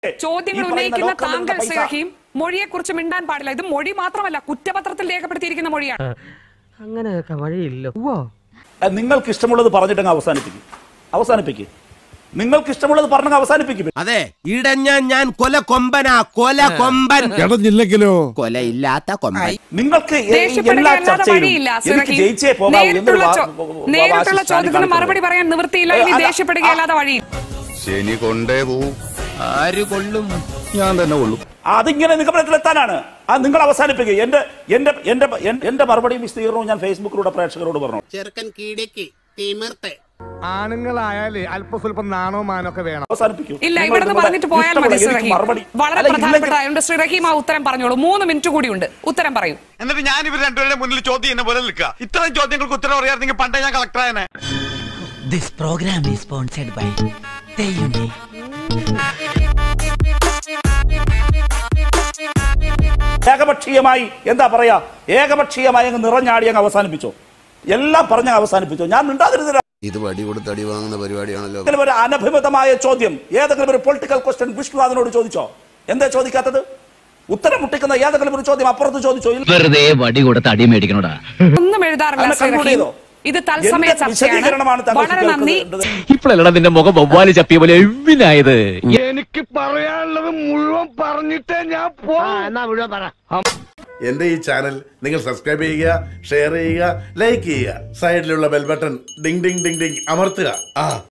ചോദ്യങ്ങൾ ഈ പറയുന്ന ഉന്നയിക്കുന്ന ലോക്കറിലുള്ള താങ്കൾ പൈസ- സിറഹീം മൊഴിയെ കുറിച്ച് മിണ്ടാൻ പാടില്ല ഇത് മൊഴി മാത്രമല്ല കുറ്റപത്രത്തിൽ രേഖപ്പെടുത്തിയിരിക്കുന്ന മൊഴിയാണ് അങ്ങനെയൊക്കെ വഴിയില്ല ഓ ഏ, നിങ്ങൾക്ക് ഇഷ്ടമുള്ളത് പറഞ്ഞിട്ടങ്ങ് അവസാനിപ്പിക്കും അവസാനിപ്പിക്കും നിങ്ങൾക്ക് ഇഷ്ടമുള്ളത് പറഞ്ഞങ്ങ് അവസാനിപ്പിക്കും അതെ ഇടഞ്ഞ ഞാൻ കൊല കൊമ്പനാ കൊല കൊമ്പൻ ഇടഞ്ഞില്ലെങ്കിലോ കൊലയില്ലാത്ത കൊമ്പൻ നിങ്ങൾക്ക് ഈ ദേഷ്യപ്പെടുക എല്ലാ അല്ലാതെ ചർച്ചയിലും വഴിയില്ല എനിക്ക് സിറഹീം ജയിച്ചേ പോകാവൂ എന്നൊരു നേരിട്ടുള്ള വാ- ചോ- വാ- വാ- നേരിട്ടുള്ള വാശി ചോദ്യത്തിന് കാണിക്കുന്നത്. മറുപടി പറയാൻ നിവൃത്തിയില്ല ഇനി ഏ, അല്ല, ദേഷ്യപ്പെടുക ആ- അല്ലാതെ വഴി ശനി കൊണ്ടേ പോവും ആര് കൊള്ളും ഞാൻ തന്നെ കൊള്ളും അതിങ്ങനെ നിഗമനത്തിലെത്താനാണ് അത് നിങ്ങൾ അവസാനിപ്പിക്കുക എന്റെ എന്റെ എന്റെ എന്റെ മറുപടിയും വിസ്തീർണവും ഞാൻ ഫേസ്ബുക്കിലൂടെ പ്രേക്ഷകരോട് പറഞ്ഞു ചെറുക്കൻ കീടേക്ക് തിമിർത്തെ ആണുങ്ങളായാലേ അല്പ സ്വല്പം നാണോ മാനോ ഒക്കെ വേണം അവസാനിപ്പിക്കൂ ഇല്ല നിങ്ങൾ ഇവിടെ നിന്ന് നിങ്ങളുടെ പറഞ്ഞിട്ട് പോയാൽ ഇഷ്ടമുള്ള മതി എനിക്ക് ശ്രീറഹീം മറുപടി വളരെ അല്ല, പ്രധാനപ്പെട്ട ഇല്ലെങ്കിൽ- ആയതുകൊണ്ട് ശ്രീറഹീം ആ ഉത്തരം പറഞ്ഞോളൂ മൂന്ന് മിനിറ്റ് കൂടിയുണ്ട് ഉത്തരം പറയൂ എന്നിട്ട് ഞാൻ ഇവർ രണ്ടുപേരുടെ മുന്നിൽ ചോദ്യം ചെയ്യുന്ന പോലെ നിൽക്കുക ഇത്രയും ചോദ്യങ്ങൾക്ക് ഉത്തരം അറിയാമെങ്കിൽ പണ്ടേ ഞാൻ കളക്ടർ ആയനെ This program is sponsored by Teyume. ഏകപക്ഷീയമായി എന്താ പറയാ ഏകപക്ഷീയമായി അങ്ങ് നിറഞ്ഞാടി അങ്ങ് അവസാനിപ്പിച്ചോ എല്ലാം പറഞ്ഞങ്ങ് അവസാനിപ്പിച്ചോ ഞാൻ മിണ്ടാതിരുന്നില്ല ഇത് വടി കൊടുത്ത് അടി വാങ്ങുന്ന പരിപാടിയാണല്ലോ ഏതെങ്കിലും ഒരു അനഭിമതമായ ചോദ്യം ഏതെങ്കിലും ഒരു പൊളിറ്റിക്കൽ ക്വസ്റ്റ്യൻ വിഷ്ണുനാഥനോട് ചോദിച്ചോ എന്താ ചോദിക്കാത്തത് ഉത്തരം മുട്ടിക്കുന്ന ഏതെങ്കിലും ഒരു ചോദ്യം അപ്പുറത്ത് ചോദിച്ചോ ഇല്ല വെറുതെ വടി കൊടുത്ത് അടി മേടിക്കണോടാ ഒന്നും എഴുതാറില്ല അങ്ങനെ conclude ശ്രീറഹീം ചെയ്തോ? ഇത് തത്സമയ എന്ത് വിശദീകരണമാണ് ചർച്ചയാണ് താങ്കൾക്ക് വളരെ നന്ദി കേൾക്കുന്നത്? ഇപ്പോഴല്ലടാ നിന്റെ മുഖം വവ്വാലി ചപ്പിയ പോലെ എവിനായത് എനിക്ക് പറയാനുള്ളത് മുഴുവൻ പറഞ്ഞിട്ടേ ഞാൻ പോ എന്നാ മുഴുവൻ പറ എന്റെ ഈ ചാനൽ നിങ്ങൾ സബ്സ്ക്രൈബ് ചെയ്യുക ഷെയർ ചെയ്യുക ലൈക്ക് ചെയ്യുക സൈഡിലുള്ള bell button ding ding ding ding അമർത്തുക ആ